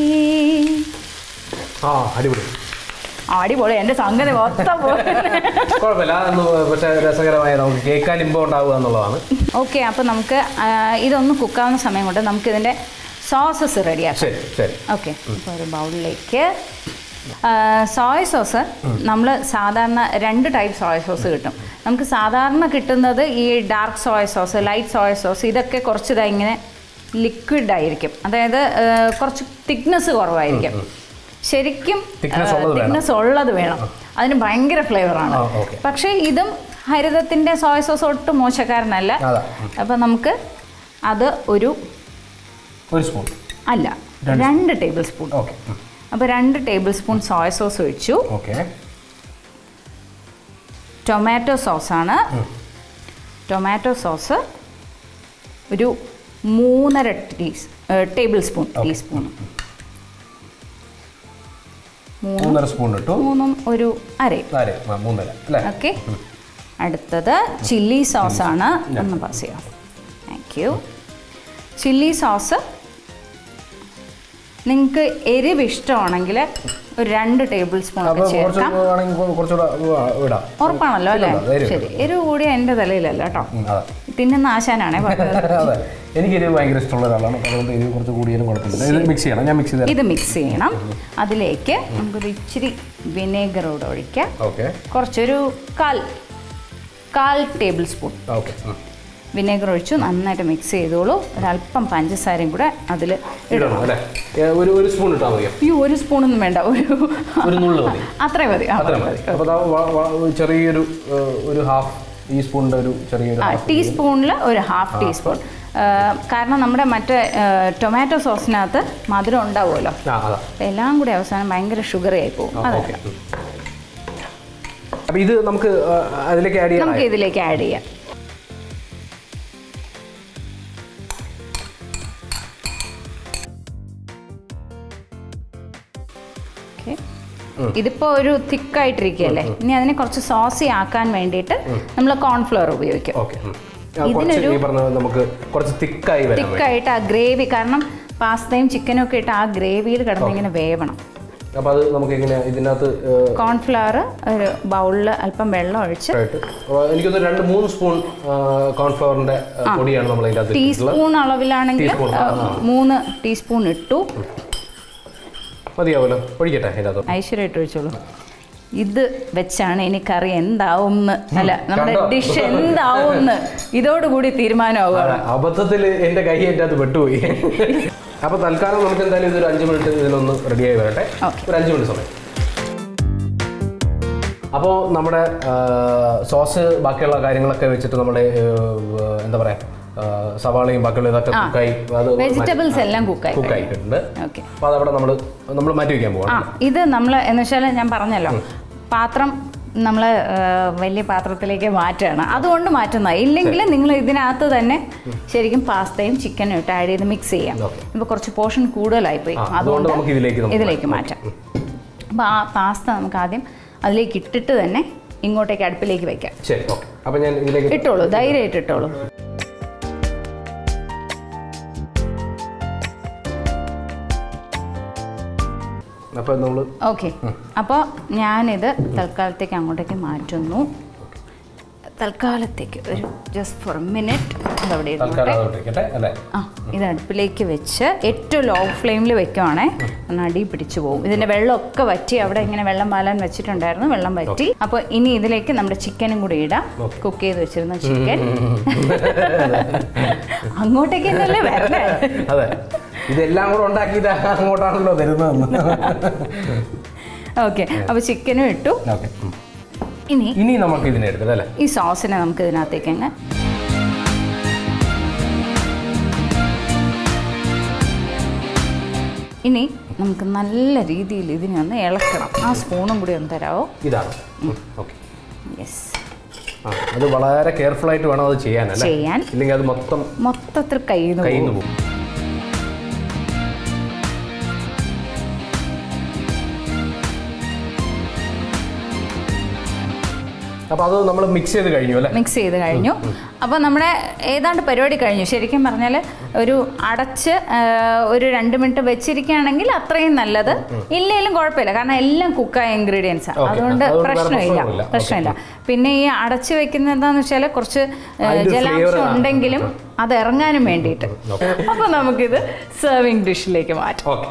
ആ അടിപൊളി അടിപൊളി എൻ്റെ സംഗതി മൊത്തം പോയി കുഴപ്പമില്ല അതൊന്ന് പക്ഷേ രസകരമായ നമുക്ക് കേൾക്കാൻ ഇമ്പം ഉണ്ടാവുക എന്നുള്ളതാണ് ഓക്കെ അപ്പോൾ നമുക്ക് ആ, ഇതൊന്ന് കുക്കാവുന്ന സമയം കൊണ്ട് നമുക്കിതിൻ്റെ സോസസ് റെഡിയാക്കാം ശരി ശരി ഓക്കെ അപ്പോൾ ഒരു ബൗളിലേക്ക് സോയ സോസ് നമ്മൾ സാധാരണ രണ്ട് ടൈപ്പ് സോയ സോസ് കിട്ടും നമുക്ക് സാധാരണ കിട്ടുന്നത് ഈ dark soya sauce light soya sauce ഇതൊക്കെ കുറച്ച് ഇതാ ഇങ്ങനെ ലിക്വിഡ് ആയിരിക്കും അതായത് ആ, കുറച്ച് തിക്നെസ് കുറവായിരിക്കും ശരിക്കും Thickness ഉള്ളത് വേണം. തിക്നെസ് ഉള്ളത് വേണം അതിന് ഭയങ്കര ഫ്ലേവറാണ് ആ, okay. പക്ഷേ ഇതും ഹരിതത്തിൻ്റെ സോയ സോസ് ഒട്ടും മോശക്കാരനല്ല അതാ. അപ്പം നമുക്ക് അത് ഒരു ഒരു സ്പൂൺ അല്ല രണ്ട് ടേബിൾ സ്പൂൺ ഓക്കെ അപ്പോൾ രണ്ട് ടേബിൾ സ്പൂൺ സോയ സോസ് ഒഴിച്ചു ഓക്കെ ടൊമാറ്റോ സോസാണ് ടൊമാറ്റോ സോസ് ഒരു മൂന്നര ടീസ് ടേബിൾ സ്പൂൺ ടീസ്പൂൺ മൂന്നും മൂന്നര സ്പൂൺ ഇട്ടു മൂന്നും ഒരു അരയും ആരെ ആ, മൂന്നര അല്ലേ ഓക്കെ അടുത്തത് ചില്ലി സോസാണ് ഒന്ന് പാസ് ചെയ്യാം താങ്ക് യു ചില്ലി സോസ് നിങ്ങൾക്ക് എരിവ് ഇഷ്ടമാണെങ്കിൽ ഒരു രണ്ട് ടേബിൾ സ്പൂൺ ഒക്കെ അപ്പോൾ കുറച്ച് ചേർക്കാം വേണമെങ്കിൽ കൊ- കുറച്ചുകൂടെ ഉവ്വ് ഇടാം ഉറപ്പാണല്ലോ അല്ലേ ഇടാം, ധൈര്യം ശരി എരിവ് കൂടി എൻ്റെ തലയിലല്ല കേട്ടോ ഉം, അതെ തിന്നുന്ന ആശാനാണേ പറഞ്ഞത് അതെ എനിക്ക് എരിവ് ഭയങ്കര ഇഷ്ടമുള്ള ഒരാളാണ് അപ്പോൾ അതുകൊണ്ട് എരിവ് കുറച്ച് കൂടിയാലും കുഴപ്പമില്ല ഇത് മിക്സ് ചെയ്യണം ഞാൻ മിക്സ് ചെയ്ത് ഇത് മിക്സ് ചെയ്യണം അതിലേക്ക് നമുക്കൊരു ഇച്ചിരി വിനേഗർ കൂടെ ഒഴിക്കാം ഓക്കെ കുറച്ചൊരു കാൽ കാൽ ടേബിൾ സ്പൂൺ ഓക്കെ വിനേഗർ ഒഴിച്ചു നന്നായിട്ട് മിക്സ് ചെയ്തോളൂ ഒരല്പം പഞ്ചസാരയും കൂടെ അതിൽ ഇടണം അല്ലേ ഏ, ഒരു ഒരു സ്പൂൺ ഇട്ടാൽ മതിയോ ഈ ഒരു സ്പൂണൊന്നും വേണ്ട ഒരു ഒരു നുള്ളു മതി അത്രയും മതി ആ, അത്ര മതി അപ്പോൾ ദാ വ- വ- ചെറിയൊരു ഏ, ഒരു ഹാഫ് ഈ സ്പൂണിൻ്റെ ഒരു ചെറിയൊരു ആ half ടീസ്പൂണിൽ ഒരു ഹാഫ് ടീസ്പൂൺ കാരണം നമ്മുടെ മറ്റേ ടൊമാറ്റോ സോസിനകത്ത് മധുരം ഉണ്ടാവുമല്ലോ ആ അതാ അപ്പം എല്ലാം കൂടി അവസാനം ഭയങ്കര ഷുഗർ ആയി പോകും ആ, അതെ ഓക്കെ അപ്പോൾ ഇത് നമുക്ക് ആ, അതിലേക്ക് ആഡ് ചെയ്യാം നമുക്ക് ഇതിലേക്ക് ആഡ് ചെയ്യാം Okay. ഇതിപ്പോ ഒരു തിക്കായിട്ടിരിക്കുകയല്ലേ ഇനി അതിനെ കുറച്ച് സോസി ആക്കാൻ വേണ്ടിയിട്ട് നമ്മൾ കോൺഫ്ലവർ ഉപയോഗിക്കും ഓക്കെ കുറച്ച് ഇതിനൊരു- ഈ പറഞ്ഞ നമുക്ക് കുറച്ച് തിക്കായി വരാൻ വേണ്ടി തിക്കായിട്ട് ആ ഗ്രേവി കാരണം പാസ്തയും ചിക്കനും ഒക്കെ ഇട്ട് ആ ഗ്രേവിയിൽ കിടന്ന് ഇങ്ങനെ വേവണം അപ്പോൾ അത് നമുക്ക് എങ്ങനെ ഇതിനകത്ത് ഏ, കോൺഫ്ലവർ ഒരു ബൗളിൽ അല്പം വെള്ളം ഒഴിച്ച് ആയിട്ട് അപ്പോൾ എനിക്കൊന്ന് രണ്ട് മൂന്ന് സ്പൂൺ കോൺഫ്ലവറിൻ്റെ പൊടിയാണ് നമ്മൾ ഇതിൻ്റെ അകത്ത് ഇട്ടിട്ടുള്ളത് ടീസ്പൂൺ അളവിലാണെങ്കിൽ ടീസ്പൂൺ, ആ, ആ. മൂന്ന് ടീസ്പൂൺ ഇട്ടു മതിയാവുമല്ലോ ഒഴിക്കട്ടെ അതിൻ്റെ അകത്ത് ഐശ്വര്യമായിട്ട് ഒഴിച്ചോളൂ ഇത് വെച്ചാണ് ഇനി കറി എന്താവുമെന്ന് അല്ല നമ്മുടെ കണ്ടോ? ഡിഷ് എന്താവുമെന്ന് ഇതോടുകൂടി തീരുമാനമാവുക അബദ്ധത്തിൽ എൻ്റെ കൈ എൻ്റെ അകത്ത് പെട്ടുപോയി അപ്പോൾ തൽക്കാലം നമുക്ക് എന്തായാലും ഇതൊരു അഞ്ച് മിനിറ്റ് ഇതിനൊന്ന് റെഡിയായി വരട്ടെ Okay. ഒരു അഞ്ച് മിനിറ്റ് സമയം അപ്പോൾ നമ്മുടെ ആ, സോസ് ബാക്കിയുള്ള കാര്യങ്ങളൊക്കെ വെച്ചിട്ട് നമ്മുടെ ഏ, എന്താ പറയുക സവാളയും ബാക്കിയുള്ള ഇതൊക്കെ ആ. കുക്കായി അത് വെജിറ്റബിൾസ് എല്ലാം കുക്കായി കുക്കായിട്ടുണ്ട് ഓക്കെ അപ്പോൾ അതവിടെ നമ്മൾ നമ്മൾ മാറ്റി വയ്ക്കാൻ ആ പോവാണ് ഇത് നമ്മൾ എന്ന് വെച്ചാൽ ഞാൻ പറഞ്ഞല്ലോ പാത്രം നമ്മൾ വലിയ പാത്രത്തിലേക്ക് മാറ്റുകയാണ് അതുകൊണ്ട് മാറ്റുന്നത് ഇല്ലെങ്കിൽ നിങ്ങൾ ഇതിനകത്ത് തന്നെ ശരിക്കും പാസ്തയും ചിക്കനും ഇട്ട് ആഡ് ചെയ്ത് മിക്സ് ചെയ്യാം Okay. ഇപ്പോൾ കുറച്ച് പോർഷൻ കൂടുതലായിപ്പോയി ആ, അതുകൊണ്ട് നമുക്ക് ഇതിലേക്ക് നമുക്ക് ഇതിലേക്ക് മാറ്റാം അപ്പോൾ ആ പാസ്ത നമുക്ക് ആദ്യം അതിലേക്ക് ഇട്ടിട്ട് തന്നെ ഇങ്ങോട്ടേക്ക് അടുപ്പിലേക്ക് വെക്കാം ശരി ഓക്കെ അപ്പോൾ ഞാൻ ഇതിലേക്ക് ഇട്ടോളൂ ധൈര്യമായിട്ട് ഇട്ടോളൂ അപ്പോൾ നമ്മൾ ഓക്കെ അപ്പോൾ ഞാനിത് തൽക്കാലത്തേക്ക് അങ്ങോട്ടേക്ക് മാറ്റുന്നു തൽക്കാലത്തേക്ക് ഒരു ജസ്റ്റ് ഫോർ മിനിറ്റ് അതവിടെ ഇരുന്നോട്ടെ തൽക്കാലം അതോട്ട് ഇരിക്കട്ടെ അല്ലേ ആ ഇത് അടുപ്പിലേക്ക് വെച്ച് ഏറ്റവും ലോ ഫ്ലെയിമിൽ വെക്കുവാണേ എന്നാൽ അടി പിടിച്ചു പോകും ഇതിൻ്റെ വെള്ളമൊക്കെ വറ്റി അവിടെ ഇങ്ങനെ വെള്ളം പാലാൻ വെച്ചിട്ടുണ്ടായിരുന്നു വെള്ളം വറ്റി അപ്പോൾ ഇനി ഇതിലേക്ക് നമ്മുടെ ചിക്കനും കൂടി ഇടാം കുക്ക് ചെയ്ത് വെച്ചിരുന്ന ചിക്കൻ അങ്ങോട്ടേക്ക് തന്നെയല്ലേ വരണേ അതെ ഇതെല്ലാം കൂടെ ഉണ്ടാക്കിയിട്ട് അങ്ങോട്ടാണല്ലോ തരുന്നതെന്ന് ഓക്കെ അപ്പോൾ ചിക്കനും ഇട്ടു ഓക്കെ ഇനി ഇനി നമുക്ക് ഇതിനെ എടുക്കാം അല്ലേ ഈ സോസിനെ നമുക്ക് ഇതിനകത്തേക്ക് അങ്ങ് ഇനി നമുക്ക് നല്ല രീതിയിൽ ഇതിനെ ഒന്ന് ഇളക്കണം ആ സ്പൂണും കൂടി ഒന്ന് തരാമോ ഇതാണ് ഓക്കെ യെസ് ആ അത് വളരെ കെയർഫുൾ ആയിട്ട് വേണം അത് ചെയ്യാനല്ലേ ചെയ്യാൻ. ഇല്ലെങ്കിൽ അത് മൊത്തം മൊത്തത്തിൽ കയ്യിൽ നിന്ന് കയ്യിൽ പോകും നിന്ന് പോകും അപ്പൊ അത് നമ്മൾ മിക്സ് ചെയ്ത് കഴിഞ്ഞു അല്ലേ മിക്സ് ചെയ്ത് കഴിഞ്ഞു അപ്പോൾ നമ്മുടെ ഏതാണ്ട് പരിപാടി കഴിഞ്ഞു ശരിക്കും പറഞ്ഞാൽ ഒരു അടച്ച് ആ, ഒരു രണ്ട് മിനിറ്റ് വെച്ചിരിക്കുകയാണെങ്കിൽ അത്രയും നല്ലത് ഇല്ലെങ്കിലും കുഴപ്പമില്ല കാരണം എല്ലാം കുക്കായ ഇൻഗ്രീഡിയൻസ് Okay. അതുകൊണ്ട് അതുകൊണ്ട് വേറെ പ്രശ്നമില്ല പ്രശ്നമില്ല. പ്രശ്നമില്ല പിന്നെ ഈ അടച്ച് വെക്കുന്നത് എന്താണെന്ന് വെച്ചാൽ കുറച്ച് ആ, അതിന്റെ ജലാംശം flavor ആണ്. ഉണ്ടെങ്കിലും അത് ഇറങ്ങാനും വേണ്ടിയിട്ട് Okay. അപ്പോൾ നമുക്കിത് സെർവിങ് ഡിഷിലേക്ക് മാറ്റാം ഓക്കെ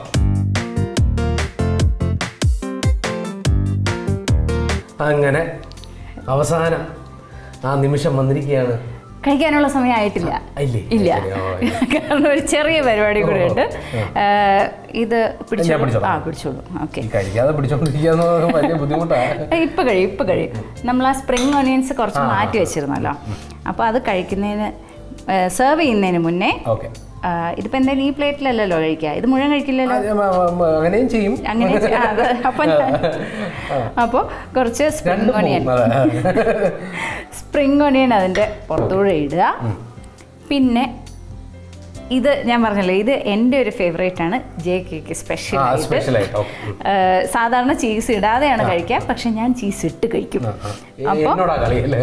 അങ്ങനെ അവസാനം ആ നിമിഷം വന്നിരിക്കുകയാണ് കഴിക്കാനുള്ള സമയം ആയിട്ടില്ല ഇല്ലേ? ഇല്ല ശരി, ഓ, ഇല്ല. കാരണം ഒരു ചെറിയ പരിപാടി കൂടെ ഉണ്ട് ഏഹ്, ഇത് പിടിച്ചോളൂ പിടിച്ചോളാം. ആ പിടിച്ചോളൂ ഓക്കെ ഈ കഴിക്കാതെ പിടിച്ചോണ്ടിരിക്കുക എന്ന് പറയുന്നത് വലിയ ബുദ്ധിമുട്ടാണ് ഇപ്പൊ കഴിയും ഇപ്പൊ കഴിയും നമ്മൾ ആ സ്പ്രിംഗ് ഓണിയൻസ് കുറച്ച് മാറ്റി വെച്ചിരുന്നല്ലോ അപ്പോൾ അത് കഴിക്കുന്നതിന് സെർവ് ചെയ്യുന്നതിന് മുന്നേ ഓക്കെ ആ, ഇതിപ്പോ എന്തായാലും ഈ പ്ലേറ്റിലല്ലല്ലോ കഴിക്കുക ഇത് മുഴുവൻ കഴിക്കില്ലല്ലോ അങ്ങനെയും ചെയ്യും അങ്ങനെ ചെ- ആ, അത് അപ്പൊ അപ്പോൾ കുറച്ച് സ്പ്രിംഗ് രണ്ടും ഓണിയൻ പോകും അതെ. സ്പ്രിംഗ് ഓണിയൻ അതിൻ്റെ പുറത്തൂടെ ഇടുക പിന്നെ ഇത് ഞാൻ പറഞ്ഞല്ലോ ഇത് എൻ്റെ ഒരു ഫേവറേറ്റ് ആണ് ജെ കേക്ക് സ്പെഷ്യൽ ആ ആയിട്ട് സ്പെഷ്യൽ ആയിട്ട് ഓക്കെ ഏഹ് സാധാരണ ചീസ് ഇടാതെയാണ് കഴിക്കുക പക്ഷെ ഞാൻ ചീസ് ഇട്ട് കഴിക്കും അപ്പോൾ എന്നോടാ കളി അല്ലേ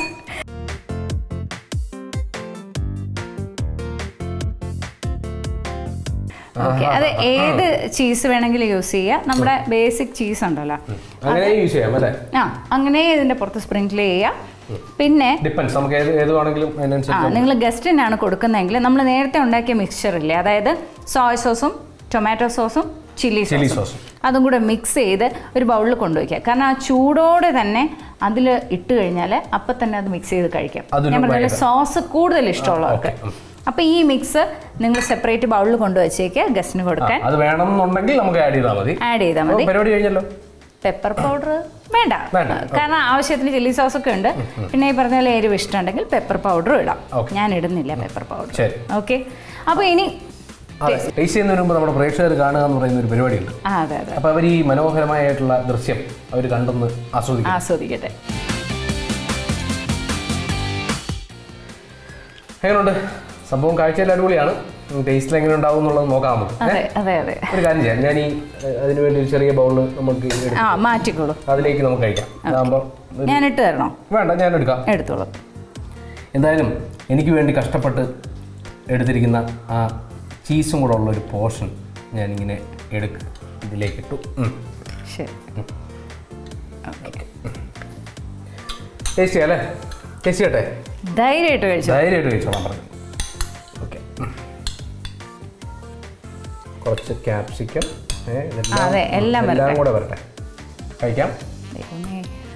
ഓക്കെ അത് ഏത് ചീസ് വേണമെങ്കിലും യൂസ് ചെയ്യുക നമ്മുടെ ബേസിക് ചീസ് ഉണ്ടല്ലോ അങ്ങനെ യൂസ് ചെയ്യാം അല്ലേ ആ അങ്ങനെ ഇതിൻ്റെ പുറത്ത് സ്പ്രിങ്കിൾ ചെയ്യുക പിന്നെ ഡിപ്പെൻസ് നമുക്ക് ഏത് ഏത് വേണമെങ്കിലും ആ അതിനനുസരിച്ച് നിങ്ങൾ ഗസ്റ്റിനാണ് കൊടുക്കുന്നതെങ്കിൽ നമ്മൾ നേരത്തെ ഉണ്ടാക്കിയ മിക്സ്ചർ ഇല്ലേ അതായത് സോയ സോസും ടൊമാറ്റോ സോസും ചില്ലി ചില്ലി സോസും സോസ് അതും കൂടെ മിക്സ് ചെയ്ത് ഒരു ബൗളിൽ കൊണ്ടുവയ്ക്കുക കാരണം ആ ചൂടോടെ തന്നെ അതിൽ ഇട്ട് കഴിഞ്ഞാൽ അപ്പം തന്നെ അത് മിക്സ് ചെയ്ത് കഴിക്കാം അതൊരു ഞാൻ പറഞ്ഞ ഭയങ്കര- സോസ് കൂടുതൽ ഇഷ്ടമുള്ളവർക്ക് ഓക്കേ. അപ്പോൾ ഈ മിക്സ് നിങ്ങൾ സെപ്പറേറ്റ് ബൗളിൽ കൊണ്ടുവച്ചേക്ക് ഗസ്റ്റിന് കൊടുക്കാൻ അത് വേണം എന്നുണ്ടെങ്കിൽ നമുക്ക് ആഡ് ചെയ്താൽ മതി ആഡ് ചെയ്താൽ അപ്പോൾ മതി പരിപാടി കഴിഞ്ഞല്ലോ പെപ്പർ പൗഡർ വേണ്ട വേണ്ട. കാരണം ആവശ്യത്തിന് ചില്ലി സോസ് ഒക്കെ ഉണ്ട് പിന്നെ ഈ പറഞ്ഞ പോലെ എരിവ് ഇഷ്ടമുണ്ടെങ്കിൽ പെപ്പർ പൗഡർ ഇടാം ഓക്കേ. ഞാൻ ഇടുന്നില്ല പെപ്പർ പൗഡർ ശരി. ഓക്കെ അപ്പോൾ ഇനി അതെ ടേസ്റ്റ് ചെയ്യുന്നതിന് മുമ്പ് നമ്മുടെ പ്രേക്ഷകർ കാണുക എന്ന് പറയുന്ന ഒരു പരിപാടിയുണ്ട് ആ അതെ അതെ അപ്പോൾ അവർ ഈ മനോഹരമായിട്ടുള്ള ദൃശ്യം അവർ കണ്ടൊന്ന് ആസ്വദിക്കും ആസ്വദിക്കട്ടെ എങ്ങനെയുണ്ട് സംഭവം കാഴ്ചയിൽ അടിപൊളിയാണ് ടേസ്റ്റിൽ എങ്ങനെ ഉണ്ടാവും എന്നുള്ളത് നോക്കാം നമുക്ക് ഏ? അതെ അതെ അതെ ഒരു കാര്യം ചെയ്യാം ഞാൻ ഈ ഏഹ്, അതിന് വേണ്ടി ഒരു ചെറിയ ബൗള് നമുക്ക് എടുത്ത് ആ മാറ്റിക്കോളൂ അതിലേക്ക് നമുക്ക് കഴിക്കാം അതാകുമ്പോൾ ഞാൻ ഇട്ട് തരണോ വേണ്ട ഞാൻ എടുക്കാം എടുത്തോളൂ എന്തായാലും എനിക്ക് വേണ്ടി കഷ്ടപ്പെട്ട് എടുത്തിരിക്കുന്ന ആ ചീസും കൂടെ ഉള്ള ഒരു പോർഷൻ ഞാനിങ്ങനെ എടുക്ക് ഇതിലേക്ക് ഇട്ടു ഉം. ശരി ഓക്കെ ടേസ്റ്റ് ചെയ്യാം അല്ലേ ടേസ്റ്റ് ചെയ്യട്ടെ ധൈര്യമായിട്ട് കഴിച്ചോ ധൈര്യമായിട്ട് കഴിച്ചോളാം പറഞ്ഞു ഓക്കെ കുറച്ച് ക്യാപ്സിക്കം അതെ, എല്ലാം എല്ലാം വരട്ടെ. കൂടെ വരട്ടെ കഴിക്കാം ദൈവമേ.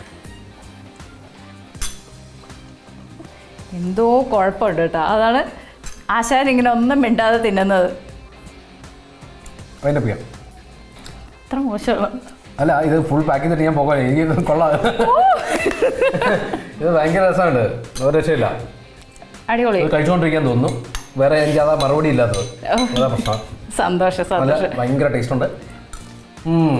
എന്തോ കുഴപ്പമുണ്ട് കേട്ടോ അതാണ് ആശാൻ ഇങ്ങനെ ഒന്നും മിണ്ടാതെ തിന്നുന്നത് അതിൻ്റെ ചെയ്യാം അത്ര മോശമാണ് അല്ല ഇത് ഫുൾ പാക്ക് ചെയ്തിട്ട് ഞാൻ പോകാൻ എനിക്ക് ഇത് കൊള്ളാം ഇത് ഭയങ്കര രസമുണ്ട് ഒരു രക്ഷയില്ല അടിപൊളി ഇത് കഴിച്ചുകൊണ്ടിരിക്കാൻ തോന്നുന്നു വേറെ എനിക്ക് അതാ മറുപടി ഇല്ലാത്തത് അതാ പ്രശ്നം സന്തോഷം നല്ല സന്തോഷം ഭയങ്കര ടേസ്റ്റ് ഉണ്ട് ഉം.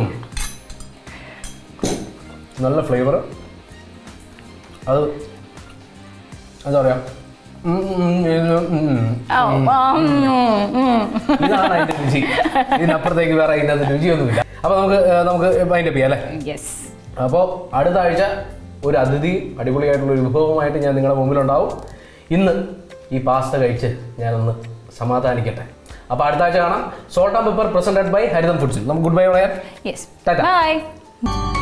നല്ല ഫ്ലേവർ അത് എന്താ പറയാ ഉം, ഉം, ഇത് ഉം. ഓ, ആ, ഉം, ഉം. ഇതാണ് അതിന്റെ രുചി ഇതിനപ്പുറത്തേക്ക് വേറെ ഇതിനകത്ത് രുചിയൊന്നുമില്ല അപ്പൊ നമുക്ക് ഏർ, നമുക്ക് അതിന്റെ ചെയ്യാം അല്ലേ യെസ് അപ്പോൾ അടുത്ത ആഴ്ച ഒരു അതിഥി അടിപൊളിയായിട്ടുള്ള ഒരു വിഭവമായിട്ട് ഞാൻ നിങ്ങളുടെ മുമ്പിലുണ്ടാവും ഇന്ന് ഈ പാസ്ത കഴിച്ച് ഞാനൊന്ന് സമാധാനിക്കട്ടെ അപ്പോൾ അടുത്ത ആഴ്ച കാണാം salt and pepper presented by Haritham ഫുഡ്സിൽ നമുക്ക് ഗുഡ് ബൈ പറയാം യെസ് ടാറ്റ. ബൈ